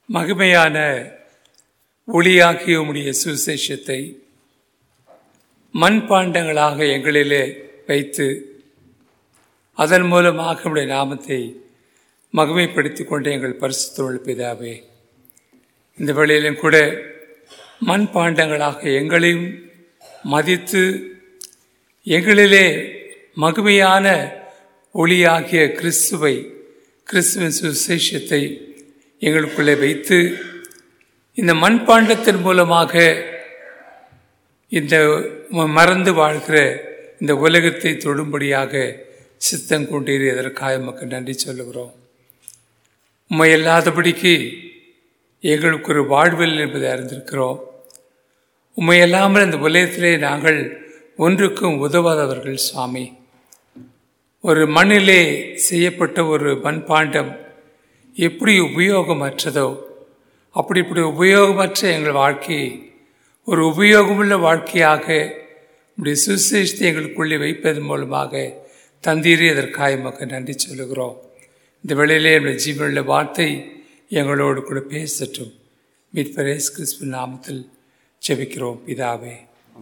மகிமையான ஒளியாகிய உம்முடைய சுவிசேஷத்தை மண்பாண்டங்களாக எங்களிலே வைத்து அதன் மூலமாக உடைய நாமத்தை மகிமைப்படுத்திக் கொண்ட எங்கள் பரிசுத்தோள் பிதாவே இந்த வேளையிலும் கூட மண்பாண்டங்களாக எங்களையும் மதித்து எங்களிலே மகிமையான ஒளியாகிய கிறிஸ்துவை கிறிஸ்துவின் சுவிசேஷத்தை எங்களுக்குள்ளே வைத்து இந்த மண்பாண்டத்தின் மூலமாக இந்த மறந்து வாழ்கிற இந்த உலகத்தை தொடும்படியாக சித்தம் கொண்டீர் எதற்காக மக்கள் நன்றி சொல்லுகிறோம் உண்மை இல்லாதபடிக்கு எங்களுக்கு ஒரு வாழ்வில் என்பதை அறிந்திருக்கிறோம் உண்மை இல்லாமல் இந்த உலகத்திலே நாங்கள் ஒன்றுக்கும் உதவாதவர்கள் சுவாமி ஒரு மண்ணிலே செய்யப்பட்ட ஒரு மண்பாண்டம் எப்படி உபயோகமற்றதோ அப்படி இப்படி உபயோகமற்ற எங்கள் வாழ்க்கையை ஒரு உபயோகமுள்ள வாழ்க்கையாக இப்படி சுசேஷத்தை எங்களுக்குள்ளே வைப்பதன் மூலமாக தந்தீரே அதற்காக மக்கள் நன்றி சொல்லுகிறோம் இந்த வேளையிலே என்னுடைய ஜீவனுள்ள வார்த்தை எங்களோடு கூட பேசட்டும் மீட்பரேஸ் கிறிஸ்து நாமத்தில் ஜெபிக்கிறோம் பிதாவே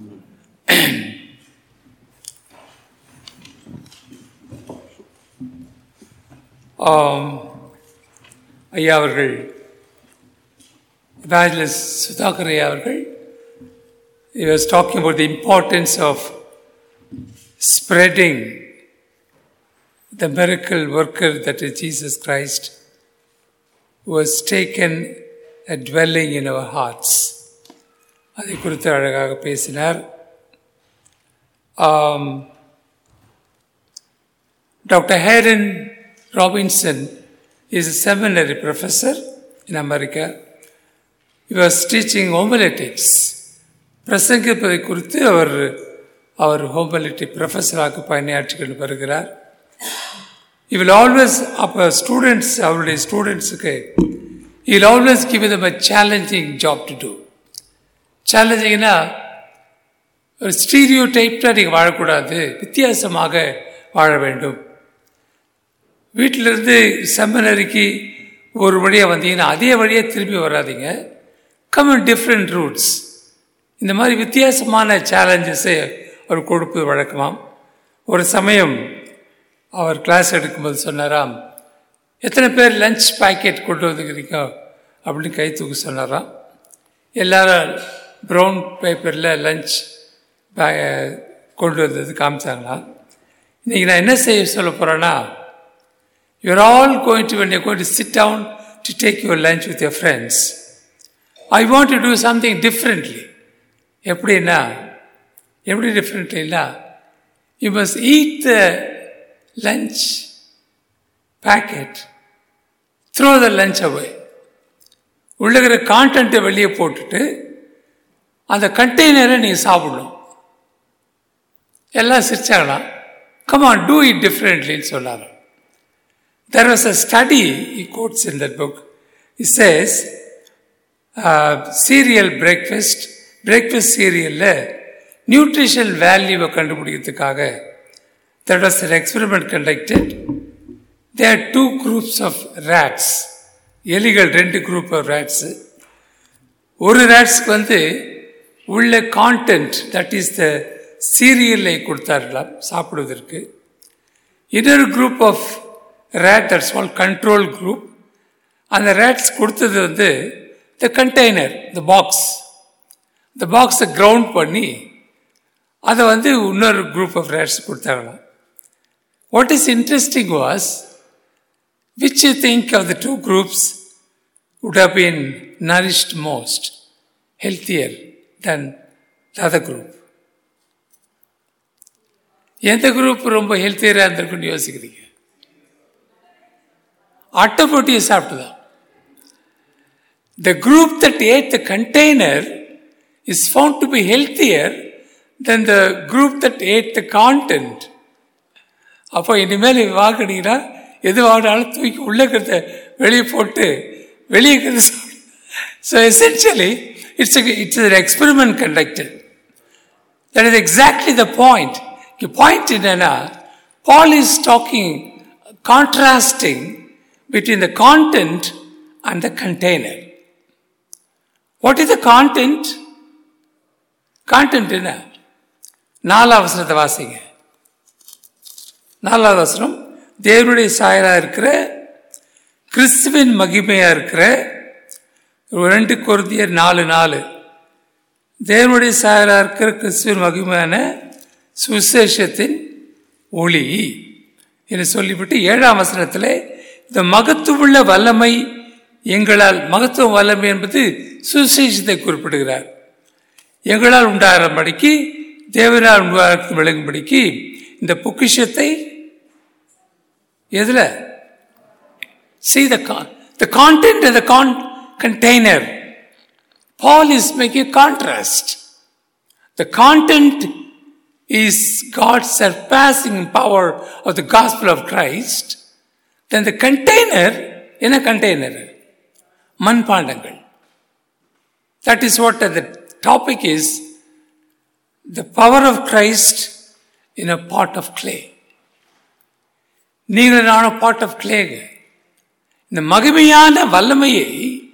ஐயா அவர்கள் Evangelist Sudhakar அவர்கள் he was talking about the importance of spreading the miracle worker that is Jesus Christ who has taken a dwelling in our hearts. அதை குறித்து அழகாக பேசினார் doctor Haddon Robinson is a seminary professor in America. He was teaching homiletics. பிரசங்கிப்பதை குறித்து அவர் அவர் ஹோமலிட்டி ப்ரொஃபஸராக பணியாற்றி கொண்டு வருகிறார் இவில் ஆல்வேஸ் அப்போ ஸ்டூடெண்ட்ஸ் அவருடைய ஸ்டூடெண்ட்ஸுக்கு he'll always give them a challenging job to do சேலஞ்சிங்னா ஒரு ஸ்டீரியோ டைப்டாக நீங்கள் வாழக்கூடாது வித்தியாசமாக வாழ வேண்டும் வீட்டிலிருந்து செமினரிக்கு ஒரு வழியாக வந்தீங்கன்னா அதே வழியாக திரும்பி வராதிங்க கம் இன் டிஃப்ரெண்ட் ரூட்ஸ் இந்த மாதிரி வித்தியாசமான சேலஞ்சஸை அவர் கொடுப்பது வழக்கமாம் ஒரு சமயம் அவர் கிளாஸ் எடுக்கும்போது சொன்னாராம் எத்தனை பேர் லஞ்ச் பேக்கெட் கொண்டு வந்துக்கிறீங்க அப்படின்னு கை தூக்க சொன்னாராம் எல்லாரும் ப்ரௌன் பேப்பரில் லஞ்ச் கொண்டு வந்தது காமிச்சாங்களாம் இன்றைக்கி நான் என்ன செய்ய சொல்ல போகிறேன்னா you are all going to when you going to sit down to take your lunch with your friends I want to do something differently எப்படின்னா எப்படி டிஃப்ரெண்ட்லின்னா you must eat the lunch packet throw the lunch away உள்ளகிற கான்டென்ட்டை வெளியே போட்டுட்டு அந்த கண்டெய்னரை நீங்கள் சாப்பிடணும் எல்லாம் சிரிச்சாங்களாம் கமான் டூ இட் டிஃப்ரெண்ட்லின்னு சொன்னார் there was a study he quotes in that book it says cereal breakfast breakfast சீரியலில் நியூட்ரிஷன் வேல்யூவை கண்டுபிடிக்கிறதுக்காக that was an experiment conducted there two groups of rats எலிகள் ரெண்டு குரூப் ஆஃப் ரேட்ஸு ஒரு ரேட்ஸ்க்கு வந்து உள்ள கான்டென்ட் தட் இஸ் த சீரியலை கொடுத்தார்களாம் சாப்பிடுவதற்கு இன்னொரு group of rat that's all control group அந்த ரேட்ஸ் கொடுத்தது வந்து த கண்டெய்னர் த பாக்ஸ் இந்த பாக்ஸை கிரவுண்ட் பண்ணி அதை வந்து இன்னொரு குரூப் ஆஃப் ரேட்ஸ் கொடுத்தாங்களாம் what is interesting was which you think of the two groups would have been nourished most, healthier than the other group. எந்த குரூப் ரொம்ப ஹெல்த்தியராக இருந்திருக்குன்னு யோசிக்கிறீங்க அட்டை போட்டியை சாப்பிட்டுதான் the group that ate the container is found to be healthier then the group that ate the content அப்போ இனிமேல் வாங்கினீங்கன்னா எது வாங்கினாலும் தூக்கி உள்ளே இருக்கிறத வெளியே போட்டு வெளியே இருக்கிறது so essentially it's it's an experiment conducted that is exactly the point point என்னன்னா Paul is talking contrasting between the content and the container what is the content content என்ன நாலாவது வசனத்தை வாசிங்க நாலாவது வசனம் தேவனுடைய சாயலாக இருக்கிற கிறிஸ்துவின் மகிமையாக இருக்கிற ரெண்டு குருதியர் நாலு நாலு தேவனுடைய சாயலாக இருக்கிற கிறிஸ்துவின் மகிமையான சுசேஷத்தின் ஒளி என்று சொல்லிவிட்டு ஏழாம் வசனத்தில் இந்த மகத்துவமுள்ள வல்லமை எங்களால் மகத்துவ வல்லமை என்பது சுசேஷத்தை குறிப்பிடுகிறார் எங்களால் உண்டாகிறபடிக்கு தேவனால் உண்டாக விளங்கும்படிக்கு இந்த பொக்கிஷத்தை எதில் see the con the content and the con container paul is making a contrast the content is god's surpassing power of the gospel of christ then the container in a container மண்பாண்டங்கள் that is what the topic is the power of christ in a pot of clay நீங்கள் நான பாட் of கிளேங்க இந்த மகிமையான வல்லமையை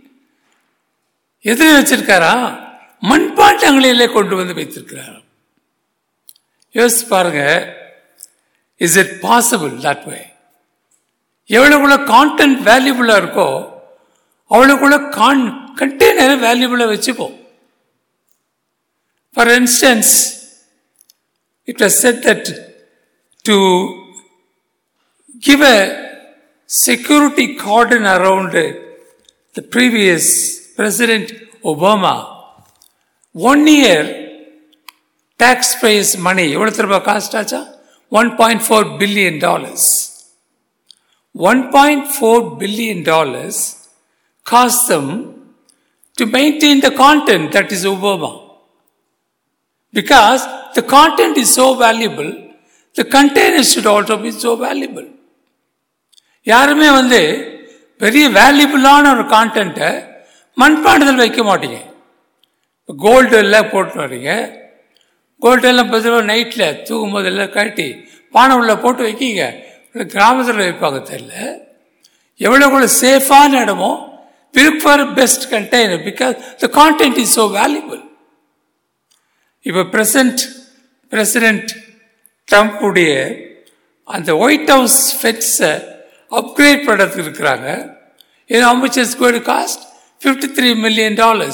எதிர வச்சிருக்காரா மண்பாண்டங்களிலே கொண்டு வந்து வைத்திருக்கிறார் யோசிச்சு பாருங்க is it possible that way எவ்வளவுக்குள்ள கான்டென்ட் வேல்யூபுல்லா இருக்கோ அவ்வளவுக்குள்ள கான் கண்டெய்னர் வேல்யூபுல்லா வச்சுப்போம் for instance it was said that to give a security cordon around the previous President Obama. One year taxpayers money, எவ்வளவு திரும்ப காஸ்ட் ஆச்சா one point four billion dollars one point four billion dollars cost them to maintain the content that is Obama because the content is so valuable the container should also be so valuable யாருமே வந்து பெரிய வேல்யூபிளான ஒரு கான்டென்ட்டை மண்பாண்டத்தில் வைக்க மாட்டீங்க இப்போ gold எல்லாம் போட்டு வரீங்க கோல்டு எல்லாம் பதிலாக நைட்டில் தூங்கும்போது எல்லாம் கட்டி பானை உள்ள போட்டு வைக்கிங்க கிராமத்தில் வைப்பாங்க தெரியல எவ்வளோ சேஃபான இடமோ look for best container because the content is so valuable இப்போ பிரசன்ட் பிரசிடென்ட் ட்ரம்ப்புடைய அந்த ஒயிட் ஹவுஸ் ஃபெட்ஸை அப்கிரேட் பண்ணுறதுக்கு இருக்கிறாங்க இது how much is going to cost 53 million dollars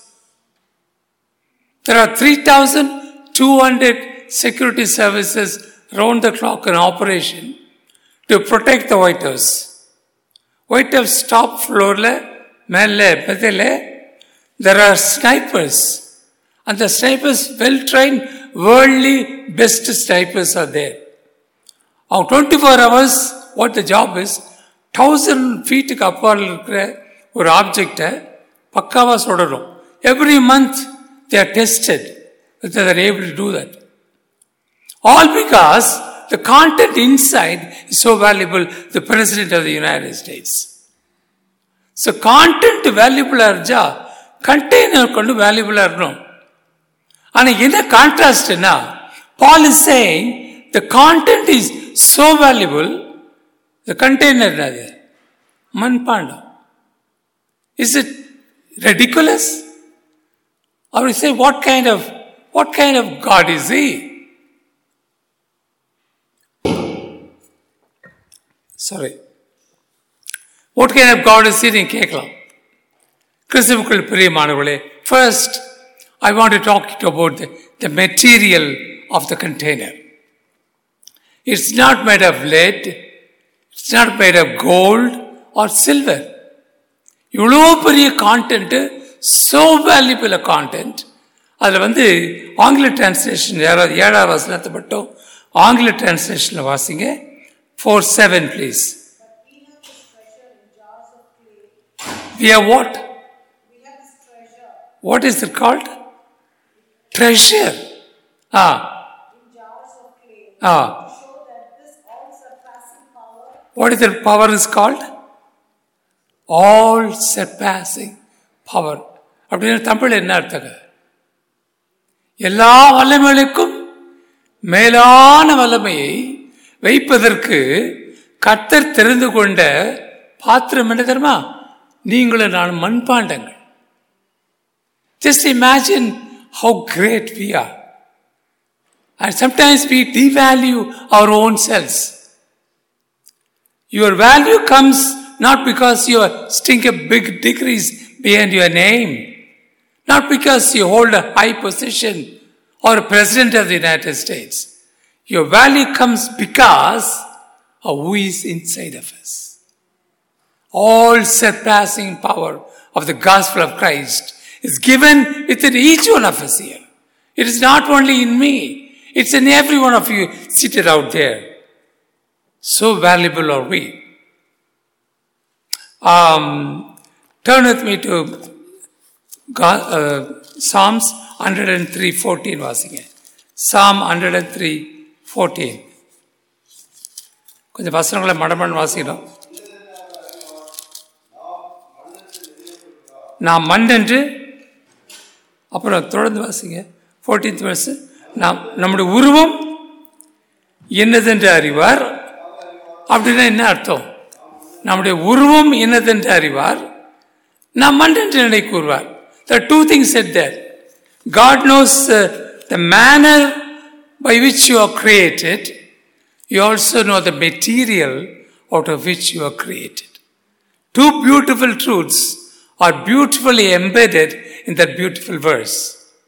there are 3200 security services round the clock in operation to protect the white house white house top floor la மேலே மெதில் there are snipers and the snipers well trained worldly best snipers are there அவங்க twenty four hours what the job is thousand ஃபீட்டுக்கு அப்பால் இருக்கிற ஒரு ஆப்ஜெக்டை பக்காவாக சுடணும் every month they are tested they're able to do that all because the content inside is so valuable the president of the United States so content வேல்யூபிளாக இருந்தா container கொண்டு வேல்யூபிளாக இருக்கணும் ஆனால் என்ன கான்ட்ராஸ்ட்னா Paul is saying the content is so valuable, the container அது மண்பாண்டம் is it ridiculous our say what kind of what kind of God is he sorry what kind of God is நீங்க கேட்கலாம் கிறிஸ்துவுக்குள் பிரியமானவர்களே first I want to talk about the material of the container It's not made of lead, it's not made of gold or silver. இவ்வளோ பெரிய content so valuable content அதில் வந்து ஆங்கில translation யாராவது ஏழாவது வசனத்தை மட்டும் ஆங்கில டிரான்ஸ்லேஷனில் வாசிங்க four seven please We have what? What is it called? Treasure. Ah. Ah. What is the power is called? All surpassing power. அப்படின்னு தமிழ் என்ன அர்த்தங்க எல்லா வல்லமைகளுக்கும் மேலான வல்லமையை வைப்பதற்கு கர்த்தர் தெரிந்து கொண்ட பாத்திரம் என்ன தெரியுமா நீங்களும் நான் மண்பாண்டங்கள் Just imagine how great we are. And sometimes we devalue our own selves. Your value comes not because you stink a big degrees behind your name, not because you hold a high position or a president of the United States. Your value comes because of who is inside of us. All surpassing power of the gospel of Christ is given within each one of us here. It is not only in me, it's in every one of you seated out there. So valuable are we. Um, turn with me to God, uh, Psalms 103 14 வாசிங்க Psalm 103 14 கொஞ்சம் வசனங்களை மடமன் வாசிக்கிறோம் நாம் மண் என்று அப்புறம் தொடர்ந்து வாசிங்க ஃபோர்டீன்த் verse நாம் நம்முடைய உருவம் என்னதென்று அறிவார் அப்படின்னா என்ன அர்த்தம் நம்முடைய உருவம் என்னதென்று அறிவார் நாம் மண் என்று நினை கூறுவார் The two things said there. God knows uh, the manner by which you are created. You also know the material out of which you are created. Two beautiful truths are beautifully embedded in that beautiful verse.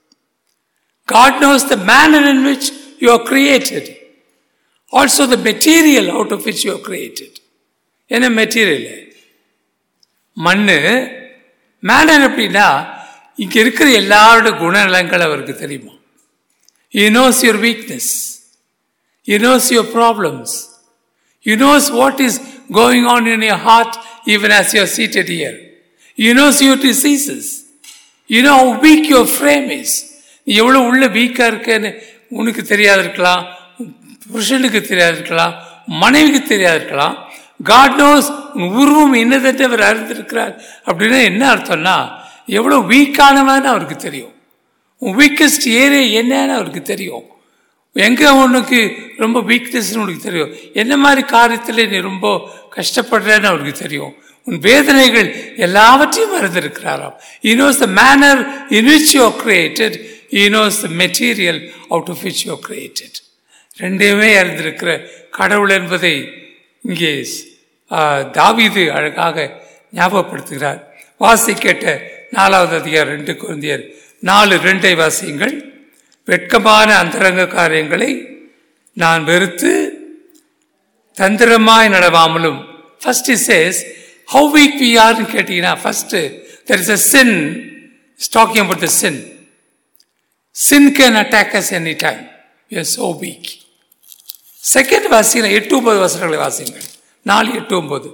God knows the manner in which you are created. Also the material out of which you are created. என்ன material மண்ணு மேனர் அப்படின்னா இங்க இருக்கிற எல்லாரோட குணநலங்கள் அவருக்கு தெரியுமா He knows your weakness. He knows your problems. He knows what is going on in your heart even as you are seated here. He knows your diseases. You know how weak your frame is. நீ எவ்வளோ உள்ள வீக்காக இருக்கேன்னு உனக்கு தெரியாது இருக்கலாம் புருஷனுக்கு தெரியாது இருக்கலாம் மனைவிக்கு தெரியாது இருக்கலாம் காட் நோஸ் உன் உருவம் என்னதென்று அவர் அறிந்திருக்கிறார் அப்படின்னா என்ன அர்த்தம்னா எவ்வளோ வீக்கானவன்னு அவருக்கு தெரியும் உன் வீக்கஸ்ட் ஏரியா என்னன்னு அவருக்கு தெரியும் எங்கே உனக்கு ரொம்ப வீக்னஸ்னு உனக்கு தெரியும் என்ன மாதிரி காரியத்தில் நீ ரொம்ப கஷ்டப்படுறேன்னு அவருக்கு தெரியும் உன் வேதனைகள் எல்லாவற்றையும் அறிந்திருக்கிறாராம் He knows the manner in which you are created. He knows the material out of which you are created. ரெண்டையுமே அறிந்திருக்கிற கடவுள் என்பதை இங்கே ஆ, தாவீது அழகாக ஞாபகப்படுத்துகிறார் வாசி கேட்ட நாலாவது அதிகாரம் ரெண்டு குழந்தையர் நாலு ரெண்டை வாசியுங்கள் வெட்கமான அந்தரங்க காரியங்களை நான் வெறுத்து தந்திரமாய் நடவாமலும் first is says how weak we ஆர்னு கேட்டீங்கன்னா first there is a sin is talking about the sin sin can attack us any time you are so weak second வாசிங்க எட்டு ஒன்பது வசனங்களை வாசிங்கள் நாலு எட்டு ஒன்பது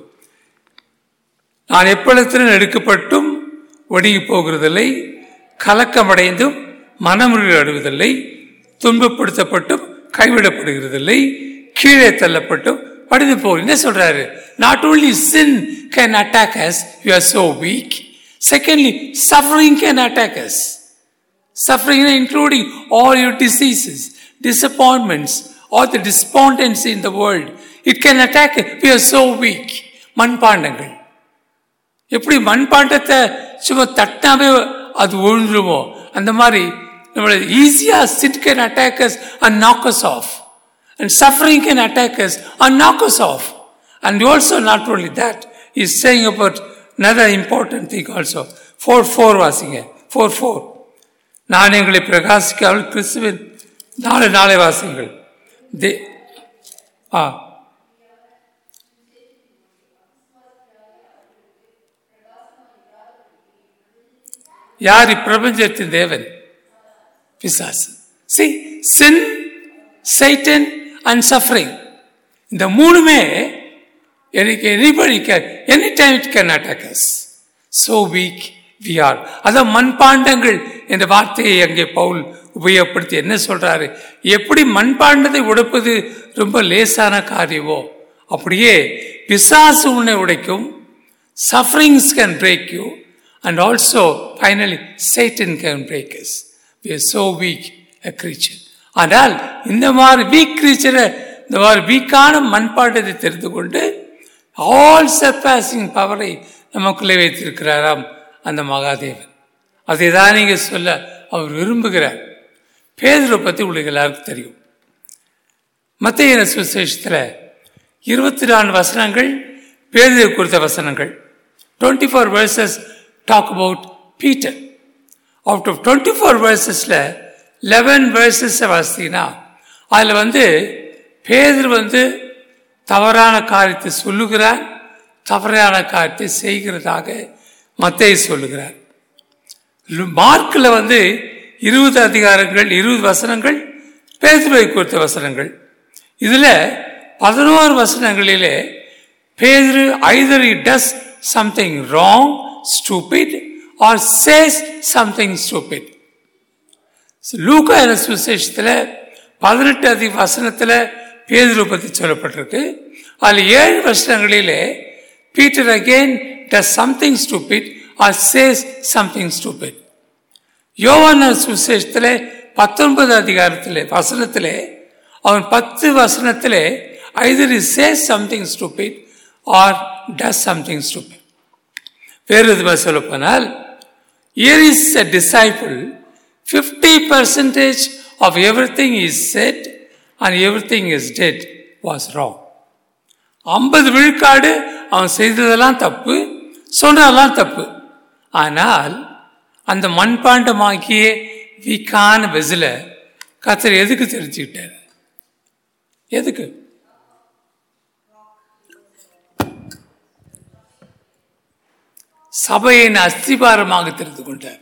நான் எப்பொழுத்திலும் எடுக்கப்பட்டும் ஒடுங்கி போகிறதில்லை கலக்கமடைந்தும் மனமுறிவு அடைவதில்லை துன்பப்படுத்தப்பட்டும் கைவிடப்படுகிறதில்லை கீழே தள்ளப்பட்டும் படிந்து போகும் என்ன சொல்றாரு not only sin can attack us you are so weak secondly suffering can attack us suffering including all your diseases, disappointments, or the despondency in the world. It can attack. We are so weak. மண்பாண்டங்கள் எப்படி மண்பாண்டத்தை சும்மா தட்டினாவே அது விழுந்துருமோ அந்த மாதிரி நம்மளை ஈஸியாக sin can attack us and knock us off and suffering can attack us and knock us off and also not only that is saying about another important thing also four four வாசிங்க four four நான் எங்களை பிரகாசிக்காமல் கிறிஸ்துவின் நாலு நாளை வாசிங்கள் தே ஆ யார் இப்பிரபஞ்சத்தின் தேவன் பிசாசு சி சின் சைட்டன் அண்ட் சஃபரிங் இந்த மூணுமே எனக்கு anybody can any time it can attack us so weak we are அதான் மண்பாண்டங்கள் என்ற வார்த்தையை அங்கே பவுல் உபயோகப்படுத்தி என்ன சொல்றாரு எப்படி மண்பாண்டத்தை உடைப்பது ரொம்ப லேசான காரியமோ அப்படியே பிசாசு உன்னை உடைக்கும் sufferings can break you and also finally Satan can break us we are so weak a creature ஆனால் இந்த மாதிரி வீக் கிரீச்சரை இந்த மாதிரி வீக்கான மண்பாண்டத்தை தெரிந்து கொண்டு ஆல் சர்பாசிங் பவரை நமக்குள்ளே வைத்திருக்கிறாராம் அந்த மகாதேவன் அதை தான் நீங்கள் சொல்ல அவர் விரும்புகிறார் பேதுரை பற்றி உங்களுக்கு எல்லாருக்கும் தெரியும் மத்திய சுசேஷத்தில் இருபத்தி நாலு வசனங்கள் பேதுரை குறித்த வசனங்கள் twenty four verses talk about Peter out of twenty four வேர்சஸில் லெவன் வேர்சஸை வாசித்தீங்கன்னா அதில் வந்து பேதர் வந்து தவறான காரியத்தை சொல்லுகிறார் தவறான காரியத்தை செய்கிறதாக மத்தையை சொல்லுகிறார் மார்க்கில் வந்து இருபது அதிகாரங்கள் இருபது வசனங்கள் பேதுருவை குறித்த வசனங்கள் இதில் பதினோரு வசனங்களிலே பேதுரு either it does something wrong stupid or says something stupid லூகா என சுசேஷத்தில் பதினெட்டு அதி வசனத்தில் பேதுரு பற்றி சொல்லப்பட்டிருக்கு அதில் ஏழு வருஷங்களிலே Peter again does something stupid or says something stupid யோவான சுசேஷத்தில் பத்தொன்பது அதிகாரத்தில் வசனத்திலே அவன் பத்து வசனத்திலே either is says something stupid or does something stupid வேறு விதமாக சொல்ல போனால் here is a disciple fifty percentage of everything is said and everything is did was wrong ஐம்பது விழுக்காடு அவன் செய்ததெல்லாம் தப்பு சொன்னதெல்லாம் தப்பு ஆனால் அந்த மண்பாண்டமாக்கிய வீக்கான வெசில கத்தர் எதுக்கு தெரிஞ்சுக்கிட்டார் எதுக்கு சபையின் அஸ்திபாரமாக தெரிந்து கொண்டார்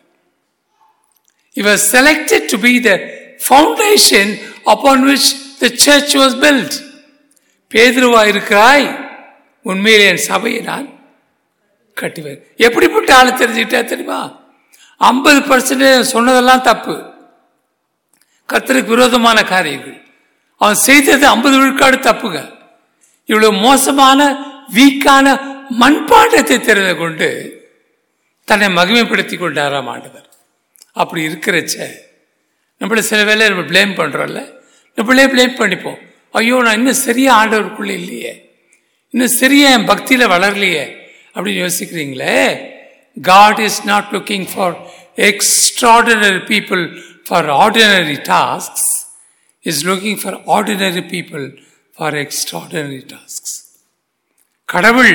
இவர் selected to be the foundation upon which the church was built பேதுருவா இருக்கிறாய் உண்மையிலே என் சபையை நான் கட்டுவேன் எப்படிப்பட்ட ஆளை தெரிஞ்சுக்கிட்டா தெரியுமா ஐம்பது பர்சன்டேஜ் சொன்னதெல்லாம் தப்பு கத்தருக்கு விரோதமான காரியங்கள் அவன் செய்தது ஐம்பது விழுக்காடு தப்புங்க இவ்வளவு மோசமான வீக்கான மண்பாண்டத்தை தெரிந்து கொண்டு தன்னை மகிமைப்படுத்தி கொண்டாராம் ஆண்டவர் அப்படி இருக்கிறச்ச நம்மள சில வேலை நம்ம பிளேம் பண்ணுறோம்ல நம்மளே பிளேம் பண்ணிப்போம் ஐயோ நான் இன்னும் சரியா ஆண்டவருக்குள்ளே இல்லையே இன்னும் சரியா என் பக்தியில் வளரலையே அப்படின்னு யோசிக்கிறீங்களே God is not looking for extraordinary people for ordinary tasks. Is looking for ordinary people for extraordinary tasks. கடவுள்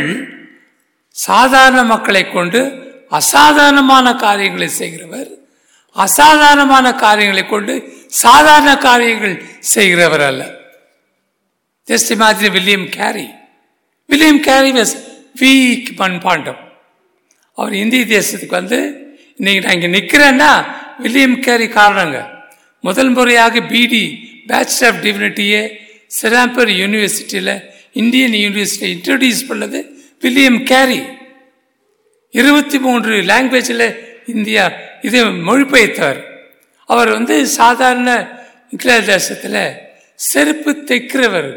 சாதாரண மக்களை கொண்டு அசாதாரணமான காரியங்களை செய்கிறவர் அசாதாரணமான காரியங்களை கொண்டு சாதாரண காரியங்கள் செய்கிறவர் அல்ல just imagine William Carey William Carey was weak மண்பாண்டம் அவர் இந்திய தேசத்துக்கு வந்து இன்னைக்கு நான் இங்கே நிற்கிறேன்னா வில்லியம் கேரி காரணங்க முதல் முறையாக பிடி பேச்சுலர் ஆஃப் டிவினிட்டியை சிராம்பர் யூனிவர்சிட்டியில் இந்தியன் யூனிவர்சிட்டி இன்ட்ரடியூஸ் பண்ணது வில்லியம் கேரி இருபத்தி மூன்று லாங்குவேஜில் இந்தியா இதை மொழிபெயர்த்தார் அவர் வந்து சாதாரண இங்கிலாந்து தேசத்தில் செருப்பு தைக்கிறவர்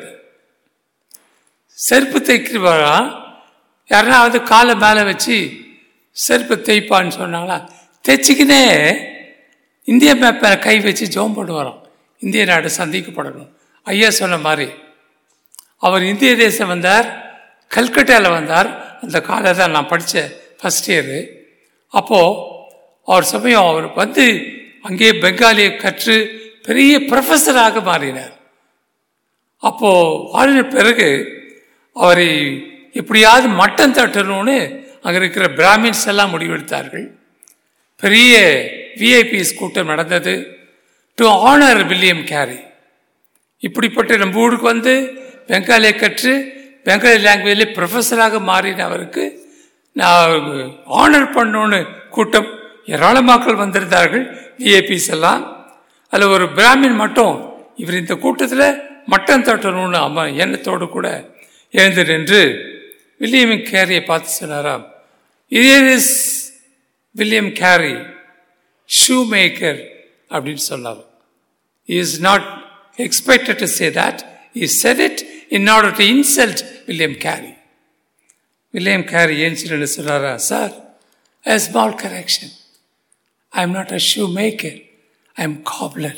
செருப்பு தைக்கிறவரா யாருன்னா காலை மேலே வச்சு செருப்பு தைப்பான்னு சொன்னாங்களா தைச்சிக்கினே இந்திய மேப்பில் கை வச்சு ஜோம் போட்டு வரோம் இந்திய நாடு சந்திக்கப்படணும் ஐயா சொன்ன மாதிரி அவர் இந்திய தேசம் வந்தார் கல்கட்டாவில் வந்தார் அந்த காலை தான் நான் படித்தேன் ஃபஸ்ட் இயரு அப்போது அவர் சமயம் அவர் வந்து அங்கேயே பெங்காலியை கற்று பெரிய ப்ரொஃபஸராக மாறினார் அப்போது வாழ்ந்த பிறகு அவரை எப்படியாவது மட்டம் தட்டணும்னு அங்கே இருக்கிற பிராமின்ஸ் எல்லாம் முடிவெடுத்தார்கள் பெரிய விஐபிஎஸ் கூட்டம் நடந்தது டு ஆனர் வில்லியம் கேரி இப்படிப்பட்ட நம்ம ஊருக்கு வந்து பெங்காலியை கற்று பெங்காலி லாங்குவேஜில் ப்ரொஃபஸராக மாறின அவருக்கு நான் ஆனர் பண்ணோன்னு கூட்டம் ஏராளமாக்கள் வந்திருந்தார்கள் விஐபிஸ் எல்லாம் அதில் ஒரு பிராமின் மட்டும் இவர் இந்த கூட்டத்தில் மட்டம் தட்டணும்னு அம்மா எண்ணத்தோடு கூட எழுந்து நின்று வில்லியம் கேரியை பார்த்து சொன்னாராம் இது is William Carey shoemaker அப்படின்னு சொன்னார் is not expected to say that is said it in order to insult William Carey William Carey ஏன்னு சொன்னாரா sir a small correction. I am not a shoemaker. I am cobbler.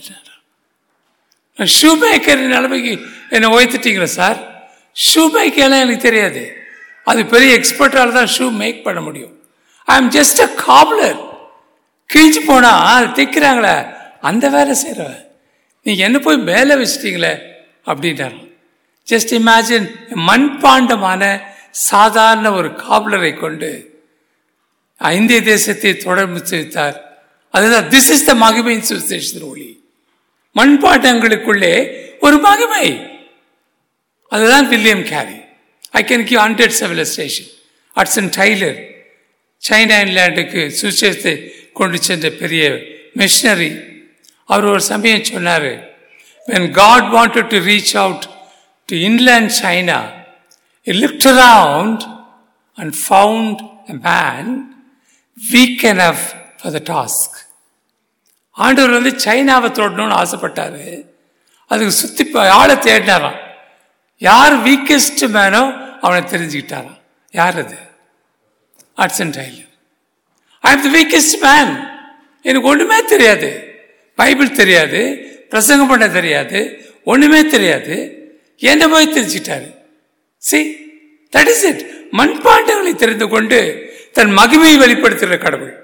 Shoemaker நிலைமைக்கு என்னை உயர்த்திட்டீங்களா sir shoe மேக்கர்லாம் எனக்கு தெரியாது அது பெரிய எக்ஸ்பர்ட்டால் தான் shoe make பண்ண முடியும் I am just a cobbler கிழிச்சு போனா அது தைக்கிறாங்களே அந்த வேலை செய்கிறவன் நீ என்ன போய் மேலே வச்சிட்டீங்களே அப்படின்றாங்க ஜஸ்ட் இமேஜின் மண்பாண்டமான சாதாரண ஒரு காவலரை கொண்டு இந்திய தேசத்தை தொடர்பு செய்தார் அதுதான் திஸ் இஸ் த மகிமையின் சுவிசேஷத்தின் ஒளி மண்பாண்டங்களுக்குள்ளே ஒரு மகிமை அதுதான் William Carey I can give hundred civilization Hudson Taylor China இங்கிலாண்டுக்கு சுவிசேஷத்தை கொண்டு சென்ற பெரிய மிஷனரி அவர் ஒரு சமயம் சொன்னார் when God wanted to reach out to inland China, he looked around and found a man weak enough for the task. ஆண்டவர் வந்து சைனாவை தொடணும்னு ஆசைப்பட்டாரு அதுக்கு சுத்தி ப- ஆளை தேடினாராம் யார் வீக்கஸ்ட் மேனோ அவனை தெரிஞ்சுக்கிட்டாராம் யார் அது Hudson Taylor I am the weakest man எனக்கு ஒண்ணுமே தெரியாது பைபிள் தெரியாது பிரசங்கம் பண்ண தெரியாது ஒண்ணுமே தெரியாது என்ன போய் தெரிஞ்சுக்கிட்டாரு சி தட் இஸ் இட் மண்பாண்டங்களை தெரிந்து கொண்டு தன் மகிமையை வெளிப்படுத்துகிற கடவுள்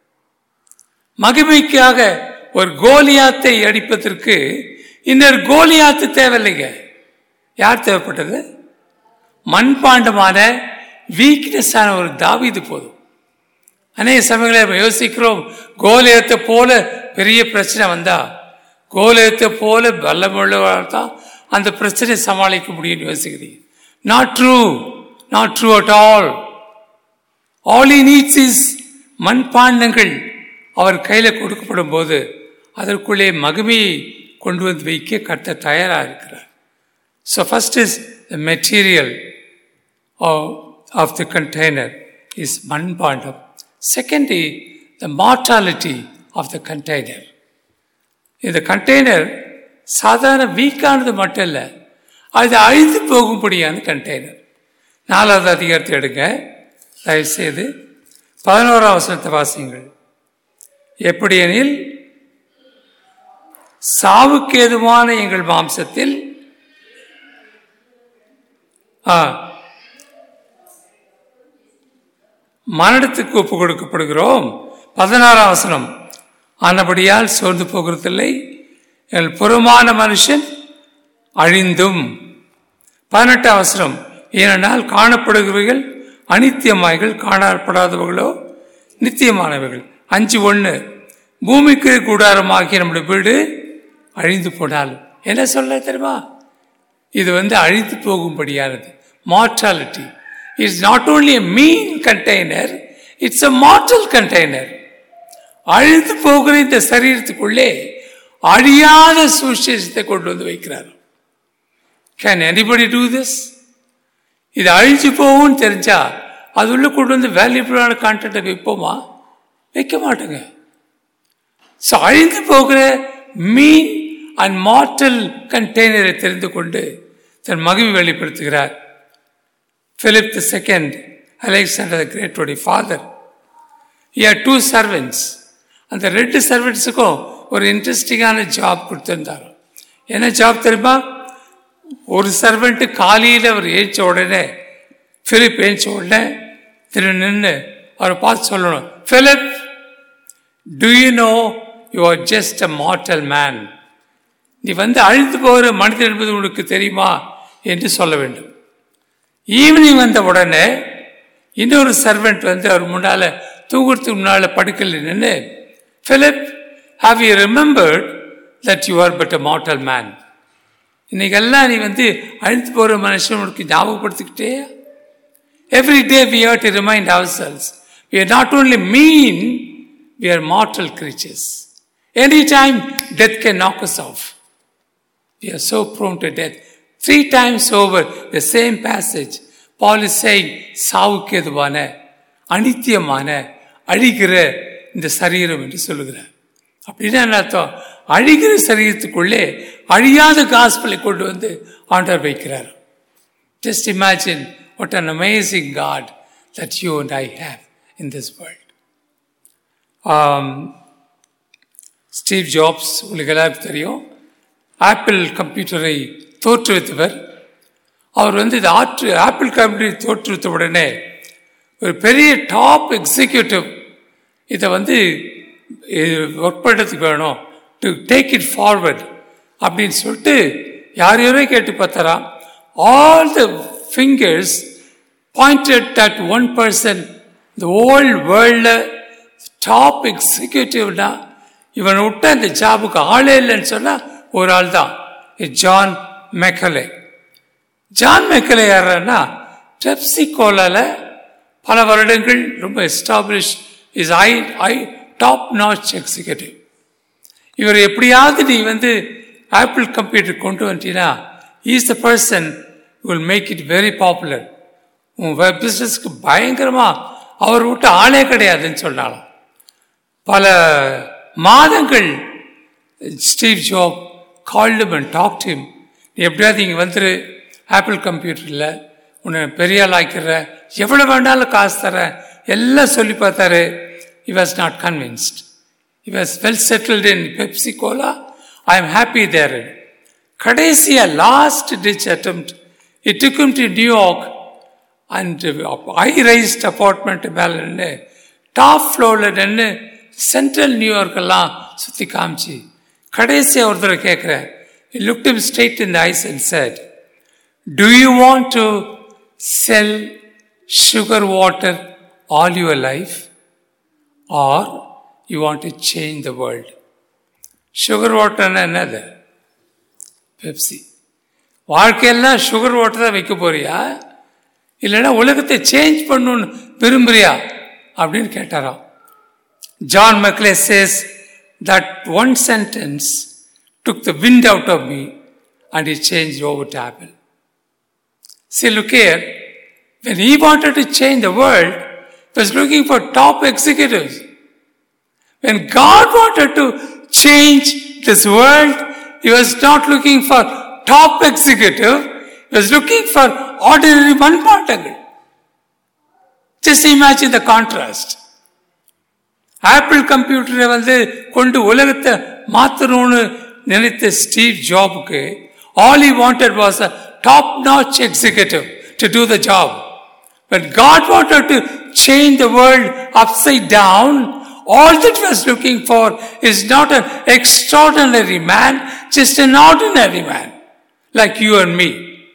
மகிமைக்காக ஒரு கோலியாத்தை அடிப்பதற்கு இன்னொரு கோலியாத்து தேவையில்லைங்க யார் தேவைப்பட்டது மண்பாண்டமான வீக்னஸான ஒரு தாவீது போதும் அநேக சமயங்களில் நம்ம யோசிக்கிறோம் கோலியத்தை போல பெரிய பிரச்சனை வந்தா கோலியத்தை போல பலமுள்ளவரால் தான் அந்த பிரச்சனையை சமாளிக்க முடியும்னு யோசிக்கிறீங்க not true not true at all all he needs is மண்பாண்டங்கள் அவர் கையில் கொடுக்கப்படும் போது அதற்குள்ளே மகிமையை கொண்டு வந்து வைக்க கட்ட தயாராக இருக்கிறார் so first is the material of the container is மண்பாண்டம் second the mortality of the container இந்த கண்டெய்னர் சாதாரண வீக்கானது மட்டும் இல்லை அது அழிந்து போகும்படியான கண்டெய்னர் நாலாவது அதிகாரத்தை எடுங்க தயவுசெய்து பதினோராம் வசனத்தை வாசியுங்கள் எப்படியெனில் சாவுக்கு ஏதுவான எங்கள் மாம்சத்தில் ஆ, மரணத்துக்கு ஒப்பு கொடுக்கப்படுகிறோம் பதினாறாம் வசனம் ஆனபடியால் சோர்ந்து போகிறதில்லை எங்கள் புறமான மனுஷன் அழிந்தும் பதினெட்டாம் அவசரம் ஏனென்றால் காணப்படுகிறவைகள் அனித்தியமாய்கள் காணப்படாதவர்களோ நித்தியமானவைகள் அஞ்சு ஒன்று பூமிக்கு கூடாரமாகிய நம்முடைய வீடு அழிந்து போனாலும் என்ன சொல்ல தெரியுமா இது வந்து அழித்து போகும்படியானது mortality it's not only a mean container it's a mortal container அழித்து போகிற இந்த சரீரத்துக்குள்ளே அழியாத சுவிசேஷத்தை கொண்டு வந்து வைக்கிறார் கேன் எனிபடி டூ திஸ் இது அழிஞ்சு போகும்னு தெரிஞ்சா அது உள்ள கொண்டு வந்து வேல்யூபிளான கான்டென்ட்டை வைப்போமா வைக்க மாட்டோங்க ஸோ அழிந்து போகிற மீன் அண்ட் மார்டல் கண்டெய்னரை தெரிந்து கொண்டு தன் மகிமை வெளிப்படுத்துகிறார் Philip the second Alexander the கிரேட்டோடைய ஃபாதர் ஆர் டூ சர்வெண்ட்ஸ் அந்த ரெண்டு சர்வெண்ட்ஸுக்கும் ஒரு இன்ட்ரெஸ்டிங்கான ஜாப் கொடுத்துருந்தார் என்ன ஜாப் தெரியுமா ஒரு சர்வெண்ட்டு காலையில் அவர் ஏச்ச உடனே பிலிப் ஏச்ச உடனே திரு நின்று அவரை பார்த்து சொல்லணும் Philip do you know you are just a mortal man நீ வந்து அழித்து போகிற மனிதன் என்பது உனக்கு தெரியுமா என்று சொல்ல வேண்டும் ஈவினிங் வந்த உடனே இன்னொரு சர்வெண்ட் வந்து அவர் முன்னால தூங்குறதுக்கு முன்னால படுக்கல நின்று Philip have you remembered that you are but a mortal man இன்னைக்கெல்லாம் நீ வந்து அழித்து போகிற மனுஷன் உனக்கு ஞாபகப்படுத்திக்கிட்டே every day we have to remind ourselves we are not only mean we are mortal creatures any time death can knock us off We are so prone to death. Three times over, the same passage, Paul is saying, சாவுக்கு எதுவான அனித்தியமான அழிகிற இந்த சரீரம் என்று சொல்லுகிறார் அப்படின்னா என்ன அர்த்தம் அழிகிற சரீரத்துக்குள்ளே அழியாத காஸ்பலை கொண்டு வந்து ஆண்டவர் வைக்கிறார் just imagine what an amazing God that you and I have in this world Steve Jobs உங்களுக்கு எல்லாருக்கும் தெரியும் ஆப்பிள் கம்ப்யூட்டரை தோற்றுவித்தவர் அவர் வந்து இது ஆற்று ஆப்பிள் கம்ப்யூட்டரை தோற்றுவித்த உடனே ஒரு பெரிய டாப் எக்ஸிக்யூட்டிவ் இதை வந்து ஒர்க் பண்ணுறதுக்கு வேணும் டு டேக் இட் ஃபார்வர்ட் அப்படின்னு சொல்லிட்டு யார் யாரோ கேட்டு பார்த்தாராம் all the fingers pointed that one person இந்த ஓல்ட் வேர்ல்டில் டாப் எக்ஸிக்யூட்டிவ்னா இவனை விட்ட அந்த ஜாபுக்கு ஆளே இல்லைன்னு சொன்னால் ஒரு ஆள் தான் ஜான் மெக்கலே ஜான் மெக்கலே யாருன்னா பெப்சி கோலால பல வருடங்கள் ரொம்ப establish is I I top notch executive இவர் எப்படியாவது நீ வந்து ஆப்பிள் கம்ப்யூட்டர் கொண்டு வந்துட்டீங்கன்னா is the person will make it very popular உன் வெப் பிஸ்னஸ்க்கு பயங்கரமாக அவர் விட்டு ஆளே கிடையாதுன்னு சொன்னாலும் பல மாதங்கள் Steve Job called and talk him நீ எப்படியாவது இங்கே வந்துரு ஆப்பிள் கம்ப்யூட்டரில் உன்னை பெரிய ஆள் ஆக்கிற எவ்வளோ வேணாலும் காசு தரேன் எல்லாம் சொல்லி பார்த்தாரு he was not convinced. He was well settled in Pepsi Cola. I am happy there. கடைசியா last ditch attempt it took him to New York and I raised apartment மேலே நின்று டாப் ஃப்ளோரில் நின்று சென்ட்ரல் நியூயார்க்கெல்லாம் சுற்றி காமிச்சு கடைசியாக ஒருத்தர் கேட்குறேன் look him straight in the eyes and said, Do you want to sell sugar water all your life? Or you want to change the world? Sugar வாட்டர்னா என்னது பெப்சி வாழ்க்கையெல்லாம் சுகர் வாட்டர் தான் வைக்க போறியா இல்லைன்னா உலகத்தை சேஞ்ச் பண்ணணும்னு விரும்புறியா அப்படின்னு கேட்டாராம் John Sculley says that one sentence took the wind out of me and it change over to Apple See, look here. When he wanted to change the world, he was looking for top executives. When God wanted to change this world, he was not looking for top executive, he was looking for ordinary one partagal. Just imagine the contrast. Apple கம்ப்யூட்டரை வந்து கொண்டு உலகத்தை மாற்றணும்னு நினைத்த Steve ஜாபுக்கு all he wanted was a top notch executive to do the job. But God wanted to change the world upside down. All that he was looking for is not an extraordinary man, just an ordinary man, like you and me.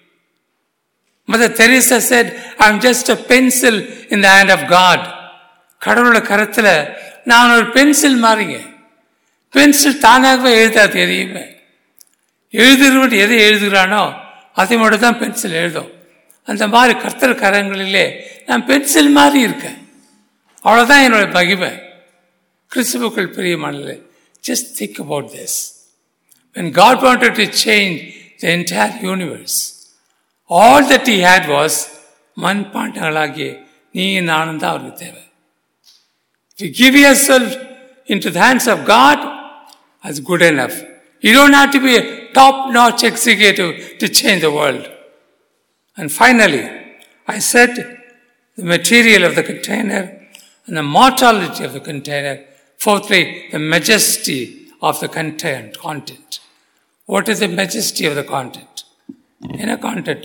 Mother Teresa said, I'm just a pencil in the hand of God. கடவுளோட கரத்தில் நான் ஒரு pencil மாறிங்க pencil தானாகவே எழுதா தெரியுமே எழுதுகிறவன் எதை எழுதுகிறானோ அதை மட்டும் தான் பென்சில் எழுதும் அந்த மாதிரி கர்த்தர் கரங்களிலே நான் பென்சில் மாதிரி இருக்கேன் அவ்வளோதான் என்னோட மகிமை கிறிஸ்துவுக்குள் பிரியமானது just think about this when God wanted to change the entire universe, all that he had was மண் பாண்டங்களாகிய நீ நானும் தான் அவருக்கு தேவை If you give yourself into the hands of God, that's good enough. You don't have to be a top-notch executive to change the world. And finally, I said the material of the container and the mortality of the container. Fourthly, the majesty of the content. content. What is the majesty of the content? In a content.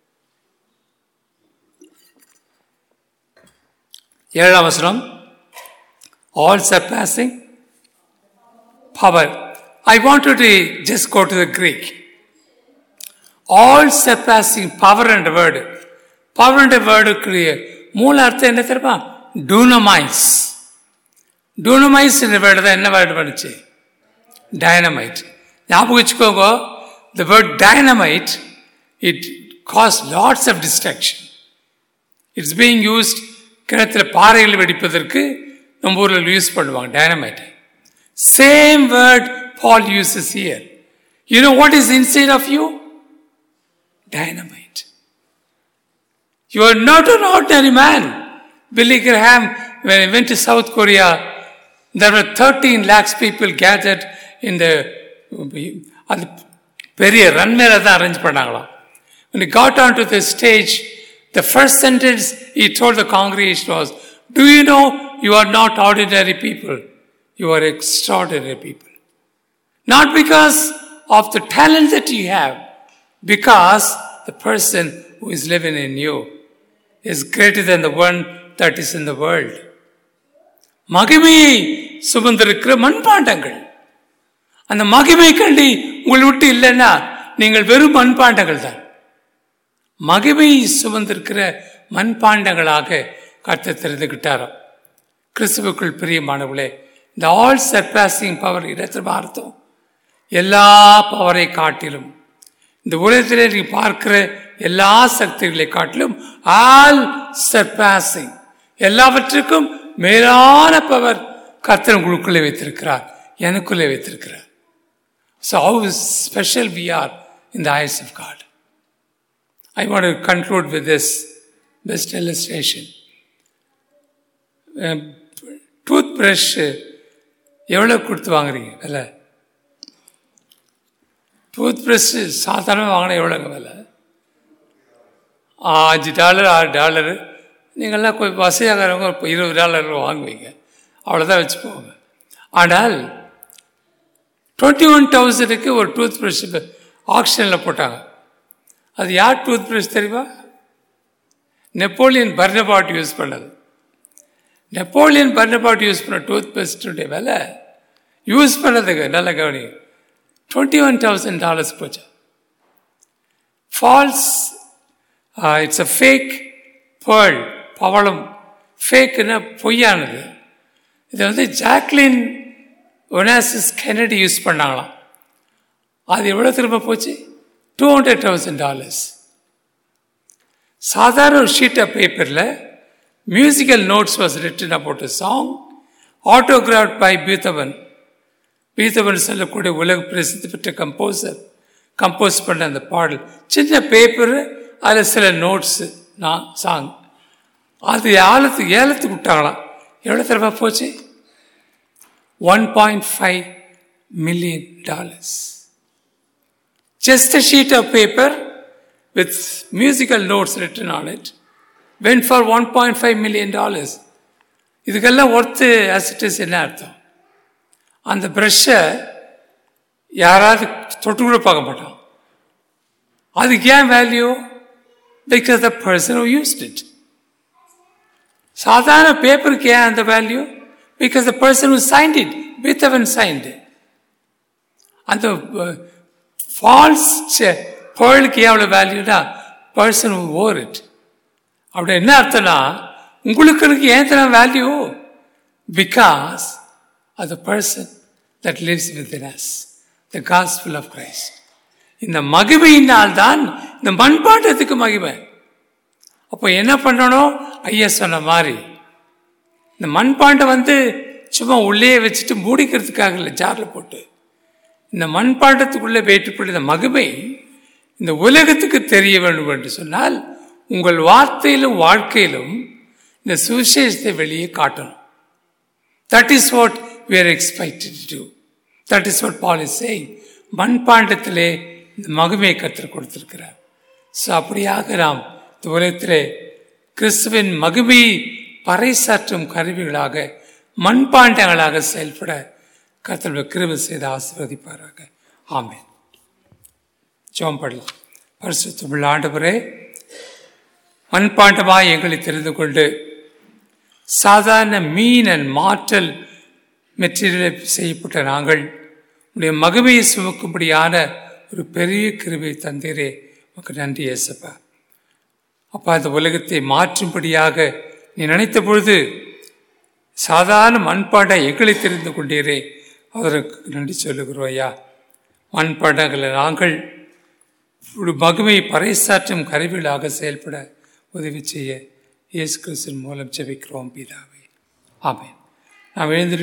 ஏழாம் வசனம் all surpassing power. I wanted to just go to the Greek. All surpassing power and word. Power and word மூல அர்த்தம் என்ன தெரியுமா டூனமைஸ் டூனமைஸ் word தான் என்ன word பண்ணுச்சு dynamite ஞாபகம் வச்சுக்கோங்க the word dynamite it causes lots of destruction it's being used கிணத்துல பாறைகள் வெடிப்பதற்கு நம்ம ஊரில் யூஸ் பண்ணுவாங்க dynamite same word Paul uses here you know what is inside of you dynamite you are not an ordinary man Billy Graham, when he went to South Korea, there were 13 lakhs people gathered in the அது பெரிய ரன்மேல தான் arrange பண்ணாங்களாம் when he got onto the stage the first sentence he told the congregation was do you know you are not ordinary people you are extraordinary people not because of the talent that you have because the person who is living in you is greater than the one that is in the world மகிமையை சுமந்திருக்கிற மண்பாண்டங்கள் அந்த மகிமை கண்டி உங்களை விட்டு இல்லைன்னா நீங்கள் வெறும் மண்பாண்டங்கள் தான் மகிமை சுமந்திருக்கிற மண்பாண்டங்களாக கர்த்தர் தெரிந்துகிட்டாராம் கிறிஸ்துவுக்குள் பிரியமானவர்களே இந்த ஆல் சர்பாசிங் பவர் இடத்துல அர்த்தம் எல்லா பவரை காட்டிலும் இந்த உலகத்திலே நீ பார்க்கிற எல்லா சக்திகளை காட்டிலும் ஆல் சர்பாசிங் எல்லாவற்றுக்கும் மேலான பவர் கர்த்தர் உங்களுக்குள்ளே வைத்திருக்கிறார் எனக்குள்ளே வைத்திருக்கிறார் so how special we are in the eyes of God I want to conclude with this best illustration toothbrush எவ்வளோ கொடுத்து வாங்குறீங்க விலை டூத் ப்ரஷ் சாதாரணமாக வாங்கினா எவ்வளோங்க விலை அஞ்சு டாலர் ஆறு டாலரு நீங்கள்லாம் கொஞ்சம் வசதியாகிறவங்க இப்போ இருபது டாலர் வாங்குவீங்க அவ்வளோதான் வச்சுப்போங்க ஆனால் டுவெண்ட்டி ஒன் தௌசண்ட்க்கு ஒரு டூத் ப்ரஷ் ஆக்ஷனில் போட்டாங்க அது யார் டூத் ப்ரஷ் தெரியுமா நெப்போலியன் பர்னபாட் யூஸ் பண்ணது நெப்போலியன் பர்னபாட் யூஸ் பண்ண டூத் பேஸ்டுடைய விலை யூஸ் பண்ணதுக்கு நல்ல கவனி டுவெண்ட்டி ஒன் தௌசண்ட் டாலர்ஸ் போச்சு false it's a fake pearl பவளம் ஃபேக்குன்னா பொய்யானது இதை வந்து ஜாக்லின் ஒனாசிஸ் கெனடி யூஸ் பண்ணாங்களாம் அது எவ்வளோ திரும்ப போச்சு டூ ஹண்ட்ரட் தௌசண்ட் டாலர்ஸ் சாதாரண ஒரு ஷீட் ஆஃப் பேப்பரில் musical notes was written about a song autograph by Beethoven Beethoven சொல்லக்கூடிய உலக பிரசித்தி பெற்ற கம்போசர் கம்போஸ் பண்ண அந்த பாடல் சின்ன பேப்பரு அதில் சில நோட்ஸு நான் சாங் அது ஏலத்துக்கு ஏலத்துக்கு விட்டாங்களாம் எவ்வளோ தரமா போச்சு one point five million dollars just a sheet of paper with musical notes written on it went for one point five million dollars இதுக்கெல்லாம் ஒர்த்து அசிட்டிஸ் என்ன அர்த்தம் அந்த ப்ரெஷ்ஷை யாராவது தொட்டு கூட பார்க்க மாட்டான் அதுக்கு ஏன் value because the person used it சாதாரண பேப்பருக்கு ஏன் அந்த value because the person signed it with அவன் சைன்டு அந்த ஃபால்ஸ் பேர்லுக்கு ஏன் அவ்வளோ வேல்யூனா பர்சன் ஓர் இட் அப்படி என்ன அர்த்தம்னா உங்களுக்கு இருக்கு ஏன் தர வேல்யூ பிகாஸ் அது person that lives within us the gospel of Christ இந்த மகிமையினால் தான் இந்த மண்பாட்டத்துக்கு மகிமை அப்போ என்ன பண்ணணும் ஐயா சொன்ன மாதிரி இந்த மண்பாண்டம் வந்து சும்மா உள்ளே வச்சுட்டு மூடிக்கிறதுக்காக இல்லை ஜாரில் போட்டு இந்த மண்பாண்டத்துக்குள்ளே வேற்றுப்படி இந்த மகிமை இந்த உலகத்துக்கு தெரிய வேண்டும் என்று சொன்னால் உங்கள் வார்த்தையிலும் வாழ்க்கையிலும் இந்த சுவிசேஷத்தை வெளியே காட்டணும் that is what we are expected to that is what Paul is saying மண்பாண்டத்திலே இந்த மகிமையை கற்றுக் கொடுத்திருக்கிறார் ஸோ அப்படியாக நாம் இந்த உலகத்திலே கிறிஸ்துவின் மகிமையை பறைசாற்றும் கருவிகளாக மண்பாண்டங்களாக செயல்பட கர்த்தருடைய கிருபை செய்து ஆசீர்வதிப்பாராக ஆமேன் ஜோம் படலாம் பரிசுத்தமிழ் ஆண்டவரே மண்பாண்டமாய் எங்களை தெரிந்து கொண்டு சாதாரண மீன் அண்ட் மாற்றல் மெட்டீரியல் செய்யப்பட்ட நாங்கள் உடைய மகிமையை சுமக்கும்படியான ஒரு பெரிய கிருபை தந்தீரே உனக்கு நன்றி ஏசப்பா அப்பா இந்த உலகத்தை மாற்றும்படியாக நீ நினைத்த பொழுது சாதாரண மண்பாண்டை எங்களை தெரிந்து கொண்டீரே அதற்கு நன்றி சொல்லுகிறோம் ஐயா மண்பாண்டங்களை நாங்கள் ஒரு மகிமை பறைசாற்றும் கருவிகளாக செயல்பட உதவி செய்ய இயேசு கிறிஸ்தின் மூலம் ஜெபிக்கிறோம் பிதாவே ஆமேன் நாம் எழுந்து